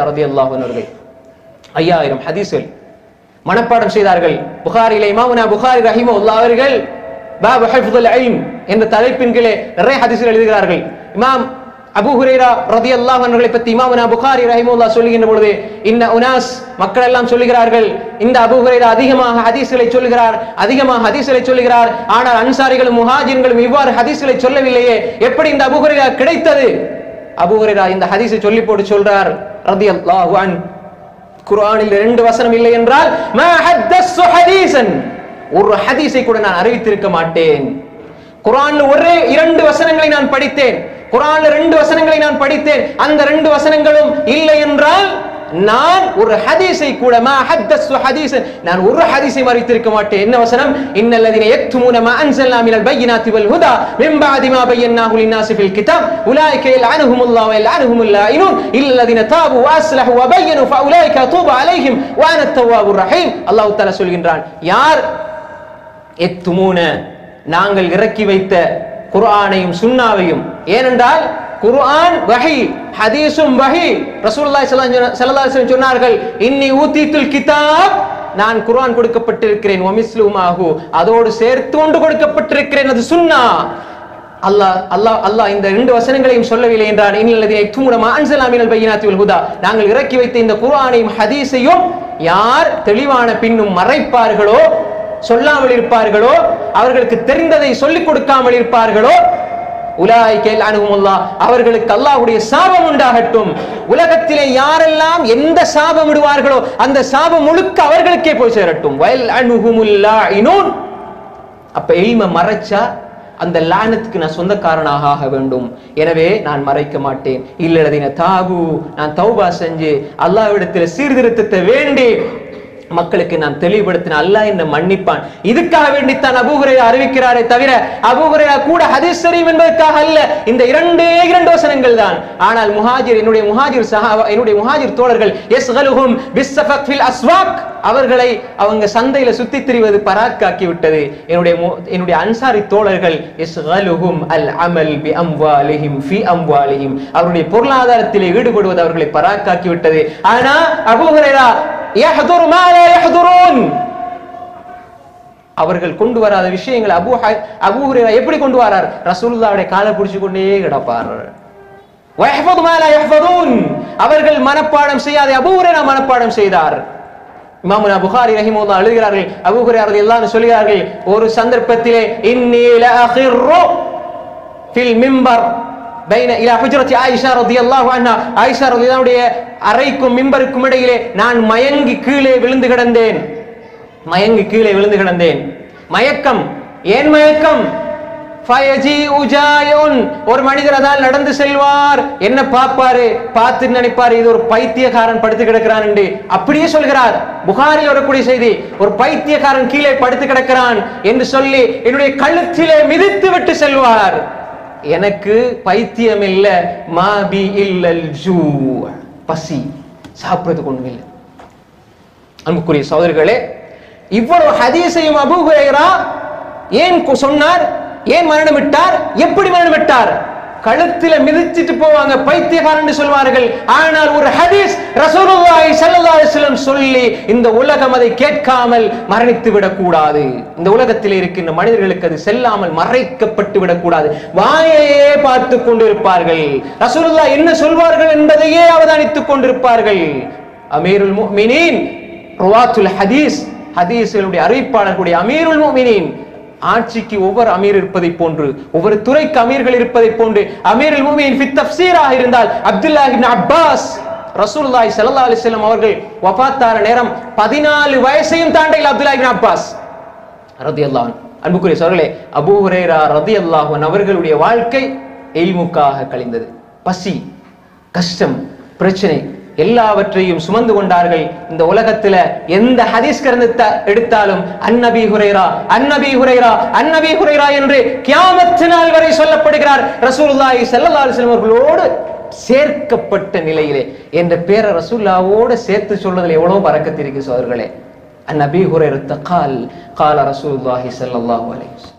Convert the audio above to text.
ரதியல்லாஹு அவர்கள் ஐயாயிரம் ஹதீஸ்கள் மனப்பாடம் செய்தார்கள் புகாரிலே இமாமுனா புகாரி ரஹிமஹுல்லா அவர்கள் பாபு ஹிஃபுல் இல்ம் என்ற தலைப்பின் கீழே நிறைய ஹதீஸ்கள் எழுதுகிறார்கள் இமாம் அபூ ஹுரைரா ரதியல்லாஹு அவர்களை பற்றி இமாமுனா புகாரி ரஹிமஹுல்லா சொல்லுகின்ற பொழுது இன்ன உனாஸ் மக்கள் எல்லாம் சொல்லுகிறார்கள் இந்த அபூ ஹுரைரா அதிகமாக ஹதீஸ்களை சொல்லுகிறார் அதிகமாக ஹதீஸ்களை சொல்லுகிறார் ஆனால் அன்சாரிகளும் முஹாஜிர்களும் இவ்வாறு ஹதீஸ்களை சொல்லவில்லையே எப்படி இந்த அபூ ஹுரைரா கிடைத்தது அபூ ஹுரைரா இந்த ஹதீஸை சொல்லி போட்டு சொல்றார் ரதியல்லாஹு அன் குர்ஆனில் ரெண்டு வசனம் இல்லை என்றால் மா ஹத்தஸ்ஸு ஹதீஸன் ஒரு ஹதீஸை கூட நான் அறிவித்திருக்க மாட்டேன் குர்ஆன்ல ஒரே இரண்டு வசனங்களை நான் படித்தேன் குர்ஆன்ல ரெண்டு வசனங்களை நான் படித்தேன் அந்த ரெண்டு வசனங்களும் இல்லை என்றால் நான் ஒரு ஹதீஸை கூட மா ஹத்தஸ்ஸு ஹதீஸன் நான் ஒரு ஹதீஸை அறிவித்திருக்க மாட்டேன் என்ன வசனம் இன்னல்லதீன யக்துமூன மா அன்ஸல்னா மினல் பையினாத்தி வல் ஹுதா மின் பஅதி மா பையன்னாஹு லின்னாஸி ஃபில் கிதாப் உலாயிக யல்அனுஹுமுல்லாஹு வ யல்அனுஹுமுல் லாயினூன் இல்லல்லதீன தாபு வஅஸ்லஹு வ பையனு ஃபஉலாயிக அதூபு அலைஹிம் வ அன அத்தவாபுர் ரஹீம் அல்லாஹ் தஆலா சொல்கின்றான் யார் எத்துமூன நாங்கள் இறக்கி வைத்த குர்ஆனையும் சுன்னாவையும் ஏனென்றால் குர்ஆன் வஹி ஹதீஸும் வஹி ரசூலுல்லாஹி ஸல்லல்லாஹு அலைஹி வஸல்லம் சொன்னார்கள் இன்னி ஊதீத்துல் கிதாப் நான் குர்ஆன் கொடுக்கப்பட்டிருக்கிறேன் வமிஸ்லுமாஹு அதோடு சேர்த்து கொண்டு கொடுக்கப்பட்டிருக்கிறேன் அது சுன்னா அல்லாஹ் அல்லாஹ் அல்லாஹ் இந்த ரெண்டு வசனங்களையும் சொல்லவில்லை என்றான் இன்னல்லதீன யக்துமூன மா அன்ஸல்னா மினல் பையினாத்தி வல் ஹுதா நாங்கள் இறக்கி வைத்த இந்த குர்ஆனையும் ஹதீஸையும் யார் தெளிவான பின்னும் மறைப்பார்களோ சொல்லாமல் இருப்பார்களோ அவர்களுக்கு தெரிந்ததை சொல்லிக் கொடுக்காமல் இருப்பார்களோ உலாய்கேல் அணுகுமுல்லா அவர்களுக்கு அல்லாஹ்வுடைய சாபம் உண்டாகட்டும் உலகத்திலே யாரெல்லாம் எந்த சாபம் விடுவார்களோ அந்த சாபம் முழுக்க அவர்களுக்கே போய் சேரட்டும் வயல் அணுகுமுல்லா இனூன் அப்ப எளிமை மறைச்சா அந்த லானத்துக்கு நான் சொந்தக்காரனாக ஆக வேண்டும் எனவே நான் மறைக்க மாட்டேன் இல்லடதின தாகு நான் தௌபா செஞ்சு அல்லாஹ்விடத்தில் சீர்திருத்தத்தை வேண்டி மக்களுக்கு நான் தெளிவுபடுத்தின அல்லாஹ் என்ன மன்னிப்பான் இதுக்காக வேண்டித்தான் அபூஹுரையா அறிவிக்கிறாரே தவிர அபூஹுரையா கூட ஹதீஸ் ஷரீஃப் என்பதற்காக அல்ல இந்த இரண்டே இரண்டு வசனங்கள் தான் ஆனால் முஹாஜிர் என்னுடைய முஹாஜிர் சஹாபா என்னுடைய முஹாஜிர் தோழர்கள் யஸ்கலுஹும் பிஸ்ஸஃபக் ஃபில் அஸ்வாக் அவர்களை அவங்க சந்தையில சுத்தி திரிவது பராக்காக்கி விட்டது என்னுடைய மு- என்னுடைய அன்சாரி தோழர்கள் யஸ்கலுஹும் அல் அமல் பி அம்வாலிஹிம் ஃபி அம்வாலிஹிம் அவருடைய பொருளாதாரத்திலே ஈடுபடுவது அவர்களை பராக்காக்கி விட்டது ஆனா அபூ ஹுரைரா யஹ்துரு மா லா யஹ்துரூன் அவர்கள் கொண்டு வராத விஷயங்களை அபூ ஹ- அபூ ஹுரைரா எப்படி கொண்டு வரார் ரசூலுல்லாஹ்வுடைய காலை பிடிச்சு கொண்டே கிடப்பார் வயஹ்ஃபது மா லா யஹ்ஃபதூன் அவர்கள் மனப்பாடம் செய்யாத அபூ ஹுரைரா மனப்பாடம் செய்தார் இமாமுனா புகாரி ரஹிமஹுல்லாஹ் எழுதுகிறார்கள் அபூ ஹுரைரா ரலியல்லாஹு அன்ஹு சொல்கிறார்கள் ஒரு சந்தர்ப்பத்திலே இன்னி லஅഖிர்ரு ஃபில் மிம்பர் பைன இலா ஹுஜ்ரத்தி ஆயிஷா ரலியல்லாஹு அன்ஹா ஆயிஷா ரலியல்லாஹுடைய அறைக்கும் மிம்பருக்கும் இடையிலே நான் மயங்கி கீழே விழுந்து கிடந்தேன் மயங்கி கீழே விழுந்து கிடந்தேன் மயக்கம் ஏன் மயக்கம் ஃபயஜி உஜாயுன் ஒரு மனிதர் அதால் நடந்து செல்வார் என்ன பார்ப்பாரு பார்த்து நினைப்பாரு இது ஒரு பைத்தியக்காரன் படுத்து கிடக்கிறான் என்று அப்படியே சொல்கிறார் புகாரில் வரக்கூடிய செய்தி ஒரு பைத்தியக்காரன் கீழே படுத்து கிடக்கிறான் என்று சொல்லி என்னுடைய கழுத்திலே மிதித்து விட்டு செல்வார் எனக்கு பைத்தியம் இல்ல மாபி இல்லல் ஜூ பசி சாப்பிடுறதுக்கு ஒண்ணும் இல்லை அன்புக்குரிய சகோதரர்களே இவ்வளவு ஹதீஸையும் அபூ ஹுரைரா ஏன் கு- சொன்னார் ஏன் மரணமிட்டார் எப்படி மரணமிட்டார் கழுத்தில மிதிச்சிட்டு போவாங்க பைத்தியக்காரன் சொல்வார்கள் ஆனால் ஒரு ஹதீஸ் ரசூலுல்லாஹி ஸல்லல்லாஹு அலைஹி வஸல்லம் சொல்லி இந்த உலகம் அதை கேட்காமல் மரணித்து விடக்கூடாது இந்த உலகத்தில் இருக்கின்ற மனிதர்களுக்கு அது செல்லாமல் மறைக்கப்பட்டு விடக்கூடாது வாயையே பார்த்து கொண்டிருப்பார்கள் ரசூலுல்லாஹ் என்ன சொல்வார்கள் என்பதையே அவதானித்துக் கொண்டிருப்பார்கள் அமீருல் முஃமினீன் ருவாத்துல் ஹதீஸ் ஹதீஸ்களுடைய அறிவிப்பாளர்களுடைய அமீருல் முஃமினீன் ஆட்சிக்கு ஒவ்வொரு அமீர் இருப்பதை போன்று ஒவ்வொரு துறைக்கு அமீர்கள் இருப்பதை போன்று அமீருல் முஃமினீன் ஃபித் தஃப்சீராக இருந்தால் அப்துல்லாஹ் இப்னு அப்பாஸ் ரசூலுல்லாஹி ஸல்லல்லாஹு அலைஹி வஸல்லம் அவர்கள் வஃபாத்தார நேரம் 14 வயசையும் தாண்டையில் அப்துல்லாஹ் இப்னு அப்பாஸ் ரதியல்லாஹு அன்ஹு. அன்புக்குரிய சோழர்களே அபூ ஹுரைரா ரதியல்லாஹு அன்ஹு அவர்களுடைய வாழ்க்கை எய்முக்காக கழிந்தது பசி கஷ்டம் பிரச்சனை எல்லாவற்றையும் சுமந்து கொண்டார்கள் இந்த உலகத்துல எந்த ஹதீஸ் கிரந்தத்தை எடுத்தாலும் அன்னபி ஹுரைரா அன்னபி ஹுரைரா அன்னபி ஹுரைரா என்று கியாமத்து நாள் வரை சொல்லப்படுகிறார் ரசூலுல்லாஹி ஸல்லல்லாஹு அலைஹி வஸல்லம் அவர்களோடு சேர்க்கப்பட்ட நிலையிலே என்ற பேரை ரசூல்லாவோடு சேர்த்து சொல்றதுல எவ்வளவு பறக்கத்து இருக்கு சோதர்களே அன்னபி ஹுரைரா கால் கால ரசூலுல்லாஹி ஸல்லல்லாஹு அலைஹி வஸல்லம்